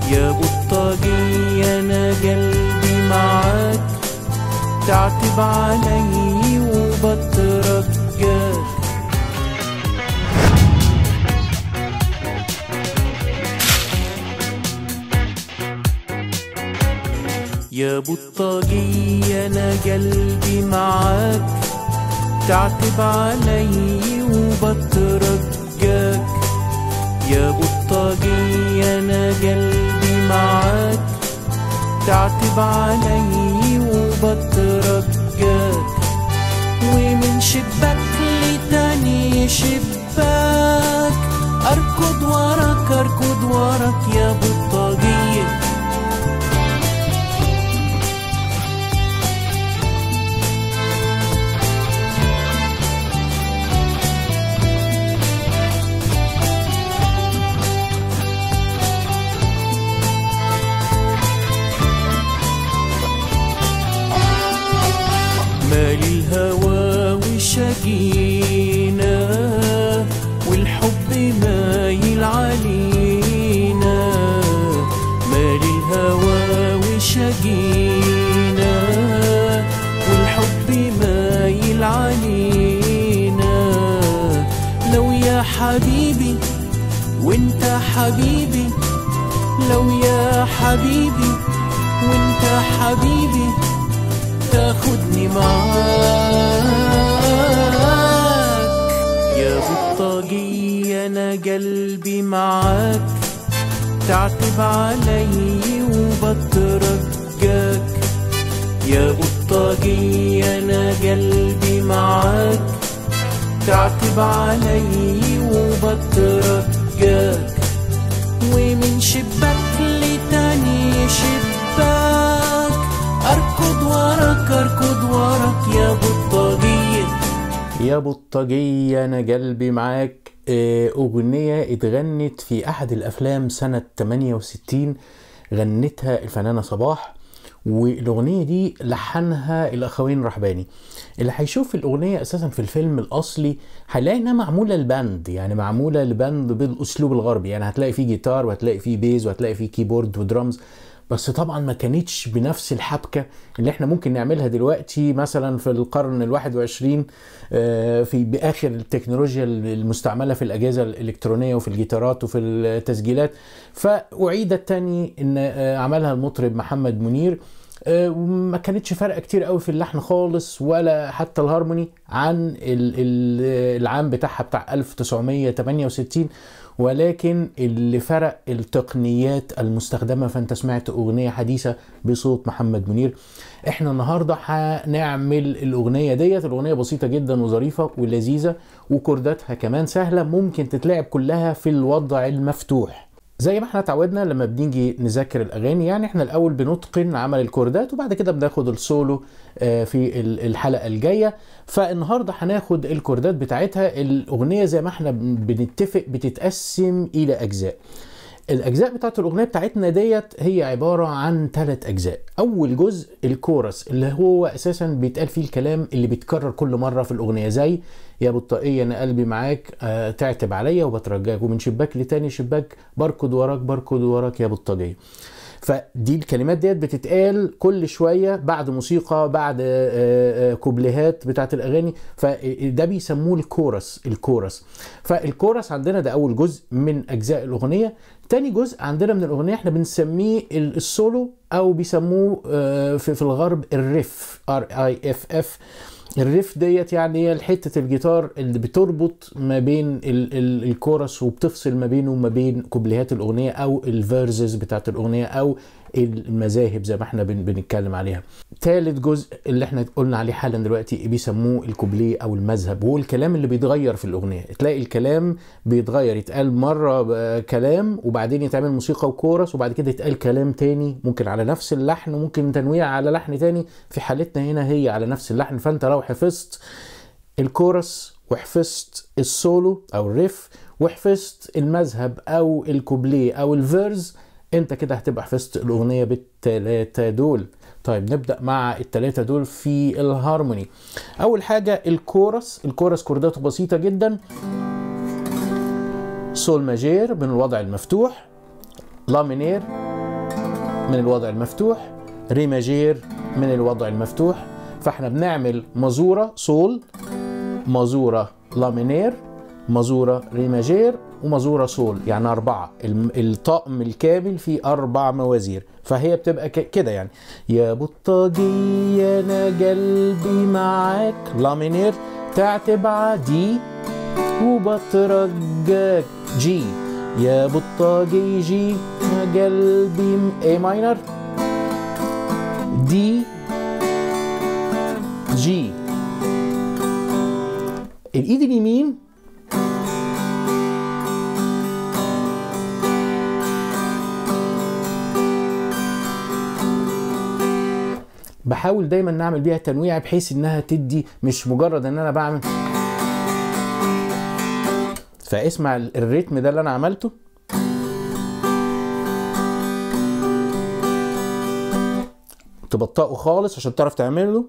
يا بطاقية أنا قلبي معاك تعتب علي وبترجاك يا بطاقية أنا قلبي معاك تعتب علي وبترجاك يا بطاقية أنا قلبي معاك تعتب علي وبترجاك ومن شباك لتاني شباك أركض وراك أركض وراك يا بطاقية مال الهوى وشقينا والحب مايل علينا مال الهوى وشقينا والحب مايل علينا لو يا حبيبي وانت حبيبي لو يا حبيبي وانت حبيبي تاخدني معاك يا بطاقية أنا قلبي معاك تعتب علي وبترجاك يا بطاقية أنا قلبي معاك تعتب علي وبترجاك ومن شباك لتاني شباك أركض وراك أركض وراك يا بطاقية يا بطاجية أنا قلبي معاك آه، أغنية اتغنت في أحد الأفلام سنة 68 غنتها الفنانة صباح والأغنية دي لحنها الأخوين رحباني اللي هيشوف الأغنية أساسا في الفيلم الأصلي هيلاقي إنها معمولة لباند يعني معمولة لباند بالأسلوب الغربي يعني هتلاقي فيه جيتار وهتلاقي فيه بيز وهتلاقي فيه كيبورد ودرامز بس طبعا ما كانتش بنفس الحبكة اللي احنا ممكن نعملها دلوقتي مثلا في القرن الواحد وعشرين آه، في بآخر التكنولوجيا المستعملة في الأجهزة الإلكترونية وفي الجيتارات وفي التسجيلات فأعيدت تاني إن آه، عملها المطرب محمد منير آه، وما كانتش فرق كتير قوي في اللحن خالص ولا حتى الهارموني عن ال- ال- العام بتاعها بتاع 1968 ولكن اللي فرق التقنيات المستخدمة فانت سمعت اغنية حديثة بصوت محمد منير احنا النهاردة هنعمل الاغنية ديت الاغنية بسيطة جدا وظريفة ولذيذة وكورداتها كمان سهلة ممكن تتلعب كلها في الوضع المفتوح زي ما احنا اتعودنا لما بنيجي نذاكر الاغاني يعني احنا الاول بنتقن عمل الكوردات وبعد كده بناخد السولو آه، في ال- الحلقه الجايه فالنهارده هناخد الكوردات بتاعتها الاغنيه زي ما احنا بن- بنتفق بتتقسم الى اجزاء الاجزاء بتاعت الاغنيه بتاعتنا ديت هي عباره عن ثلاث اجزاء اول جزء الكورس اللي هو اساسا بيتقال فيه الكلام اللي بيتكرر كل مره في الاغنيه زي يا بطاقيه انا قلبي معاك آه تعتب عليا وبترجاك ومن شباك لتاني شباك بركض وراك بركض وراك يا بطاقيه فدي الكلمات ديت بتتقال كل شويه بعد موسيقى بعد آه، آه، كوبليهات بتاعت الاغاني فده بيسموه الكورس الكورس فالكورس عندنا ده اول جزء من اجزاء الاغنيه تاني جزء عندنا من الاغنيه احنا بنسميه ال- السولو او بيسموه آه، في في الغرب الريف ار اي اف اف الريف ديت يعني هي حته الجيتار اللي بتربط ما بين ال ال الكورس وبتفصل ما بينه وما بين كوبليهات الاغنيه او الفيرزز بتاعت الاغنيه او المذاهب زي ما احنا بن بنتكلم عليها. ثالث جزء اللي احنا قلنا عليه حالا دلوقتي بيسموه الكوبليه او المذهب وهو الكلام اللي بيتغير في الاغنيه، تلاقي الكلام بيتغير يتقال مره ب- كلام وبعدين يتعمل موسيقى وكورس وبعد كده يتقال كلام تاني ممكن على نفس اللحن وممكن تنويع على لحن تاني في حالتنا هنا هي على نفس اللحن فانت لو حفظت الكورس وحفظت السولو او الريف وحفظت المذهب او الكوبليه او الفيرز انت كده هتبقى حفظت الاغنيه بالتلاته دول طيب نبدا مع التلاته دول في الهارموني اول حاجه الكورس الكورس كورداته بسيطه جدا سول ماجير من الوضع المفتوح لا مينير من الوضع المفتوح ري ماجير من الوضع المفتوح فاحنا بنعمل مزورة سول مزورة لامينير مزورة ري ماجير ومزورة سول يعني أربعة الم- الطقم الكامل فيه أربع موازير فهي بتبقى ك- كده يعني يا بطاجية أنا قلبي معاك لامينير تعتب عدي وبترجاك جي يا بطاجي جي أنا قلبي اي ماينر دي جي الايد اليمين بحاول دايما نعمل بيها تنويع بحيث انها تدي مش مجرد ان انا بعمل فاسمع الريتم ده اللي انا عملته تبطئه خالص عشان تعرف تعمله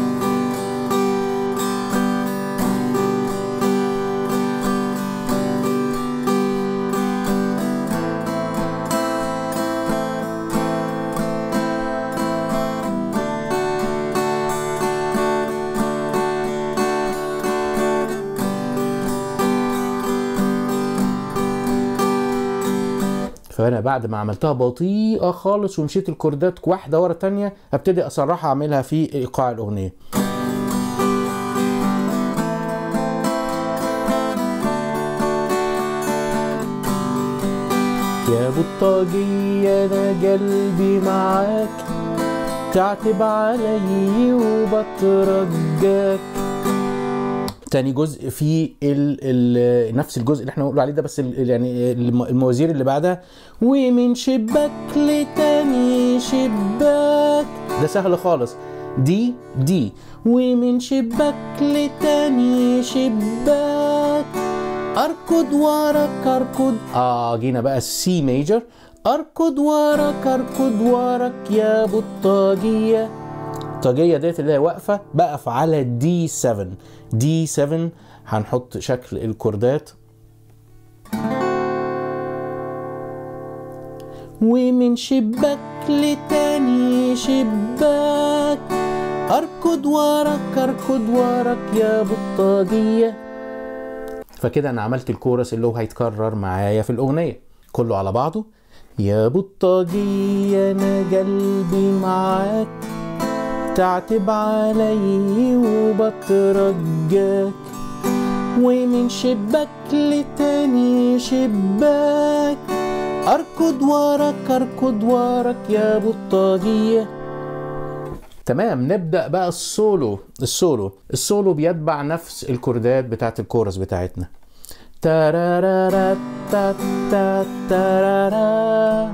فانا بعد ما عملتها بطيئه خالص ومشيت الكوردات واحده ورا تانية ابتدي اسرعها اعملها في ايقاع الاغنيه يا بطاجية انا قلبي معاك تعتب علي وبترجاك تاني جزء في ال ال نفس الجزء اللي احنا بنقول عليه ده بس ال يعني الم- الموازير اللي بعدها ومن شباك لتاني شباك ده سهل خالص دي دي ومن شباك لتاني شباك اركض وراك اركض اه جينا بقى السي ميجر اركض وراك اركض وراك يا بطاجيه الطاجية ديت اللي هي واقفة بقف على دي 7 دي 7 هنحط شكل الكوردات ومن شباك لتاني شباك اركض وراك اركض وراك يا بطاجية فكده انا عملت الكورس اللي هو هيتكرر معايا في الاغنية كله على بعضه يا بطاجية انا قلبي معاك تعتب علي وبترجاك ومن شباك لتاني شباك اركض وراك اركض وراك يا بطاجية تمام نبدأ بقى السولو السولو السولو بيتبع نفس الكوردات بتاعت الكورس بتاعتنا تارارارا تا تا تارارا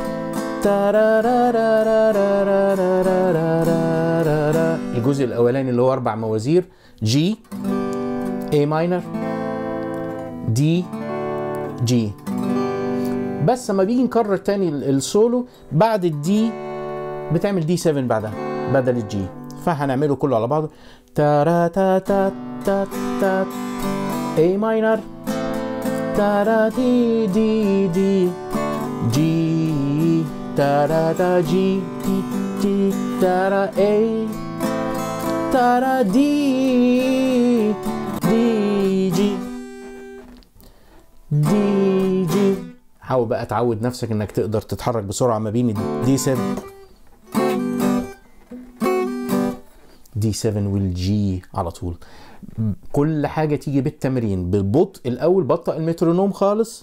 تارارارارارارارارارارارا. الجزء الاولاني اللي هو اربع موازير جي اي ماينر دي جي بس لما بيجي نكرر تاني ال- السولو بعد الدي بتعمل دي 7 بعدها بدل الجي فهنعمله كله على بعضه تارا تا تا تا تا اي ماينر تارا دي دي دي جي تارا دا جي دي دي تارا اي تارا دي دي جي دي جي حاول بقى تعود نفسك انك تقدر تتحرك بسرعه ما بين دي 7 دي 7 والجي على طول كل حاجه تيجي بالتمرين بالبطء الاول بطأ المترونوم خالص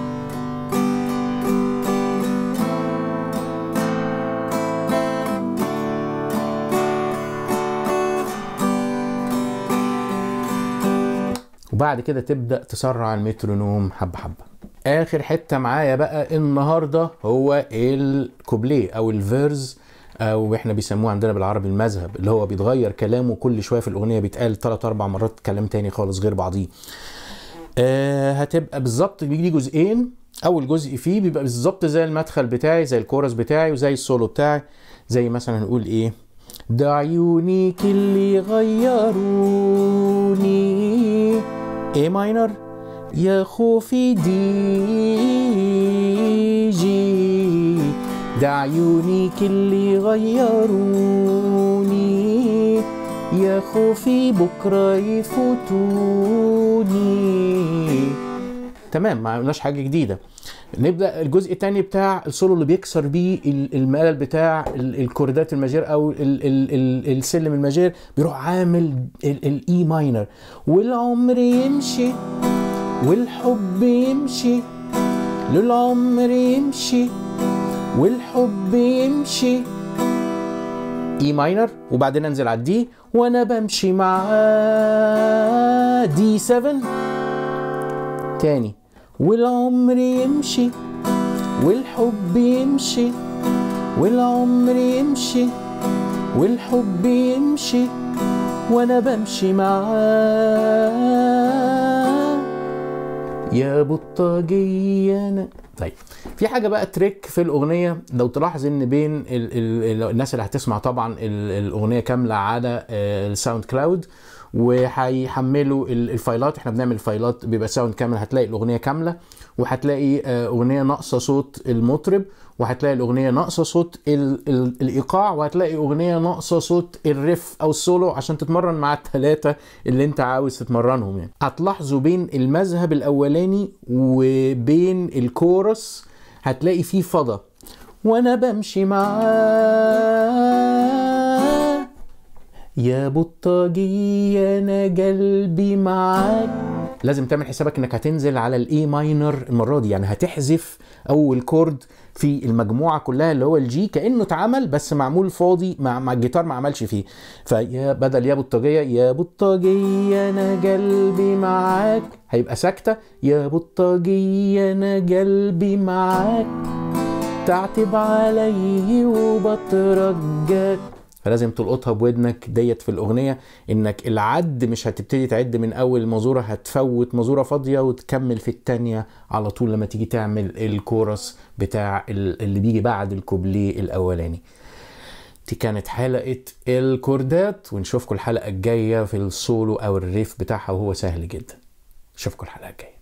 وبعد كده تبدأ تسرع المترونوم حبة حبة آخر حتة معايا بقى النهاردة هو الكوبليه أو الفيرز أو احنا بيسموه عندنا بالعربي المذهب اللي هو بيتغير كلامه كل شوية في الأغنية بيتقال تلات أربع مرات كلام تاني خالص غير بعضيه آه هتبقى بالظبط بيجي جزئين اول جزء فيه بيبقى بالظبط زي المدخل بتاعي زي الكورس بتاعي وزي السولو بتاعي زي مثلا نقول ايه ده عيونيك اللي غيروني ايه ماينر يا خوفي دي جي ده عيونيك اللي غيروني يا خوفي بكرة يفوتوني تمام ما عملناش حاجة جديدة نبدا الجزء الثاني بتاع السولو اللي بيكسر بيه ال- الملل بتاع ال- الكوردات الماجير او ال- ال- ال- السلم الماجير بيروح عامل الاي ماينر والعمر يمشي والحب يمشي للعمر يمشي والحب يمشي اي ماينر وبعدين انزل على الدي وانا بمشي مع دي 7 تاني والعمر يمشي والحب يمشي والعمر يمشي والحب يمشي وانا بمشي معاه يا بطاجية أنا طيب في حاجة بقى تريك في الأغنية لو تلاحظ إن بين ال ال الناس اللي هتسمع طبعا ال الأغنية كاملة على آه، الساوند كلاود وهيحملوا ال- الفايلات احنا بنعمل فايلات بيبقى ساوند كامل هتلاقي الأغنية كاملة وهتلاقي آه، أغنية ناقصة صوت المطرب وهتلاقي الأغنية ناقصة صوت ال ال الإيقاع وهتلاقي أغنية ناقصة صوت الريف أو السولو عشان تتمرن مع الثلاثة اللي أنت عاوز تتمرنهم يعني هتلاحظوا بين المذهب الأولاني وبين الكورس هتلاقي فيه فضا وأنا بمشي معاه يا بطاجي انا قلبي معاك لازم تعمل حسابك انك هتنزل على الاي ماينر المره دي يعني هتحذف اول كورد في المجموعه كلها اللي هو الجي كانه اتعمل بس معمول فاضي مع, مع الجيتار ما عملش فيه فيا بدل يا بطاجيه يا بطاجيه انا قلبي معاك هيبقى ساكته يا بطاجيه انا قلبي معاك تعتب علي وبترجاك فلازم تلقطها بودنك ديت في الاغنيه انك العد مش هتبتدي تعد من اول مزوره هتفوت مزوره فاضيه وتكمل في التانيه على طول لما تيجي تعمل الكورس بتاع ال- اللي بيجي بعد الكوبليه الاولاني دي كانت حلقه الكوردات ونشوفكم الحلقه الجايه في السولو او الريف بتاعها وهو سهل جدا اشوفكم الحلقه الجايه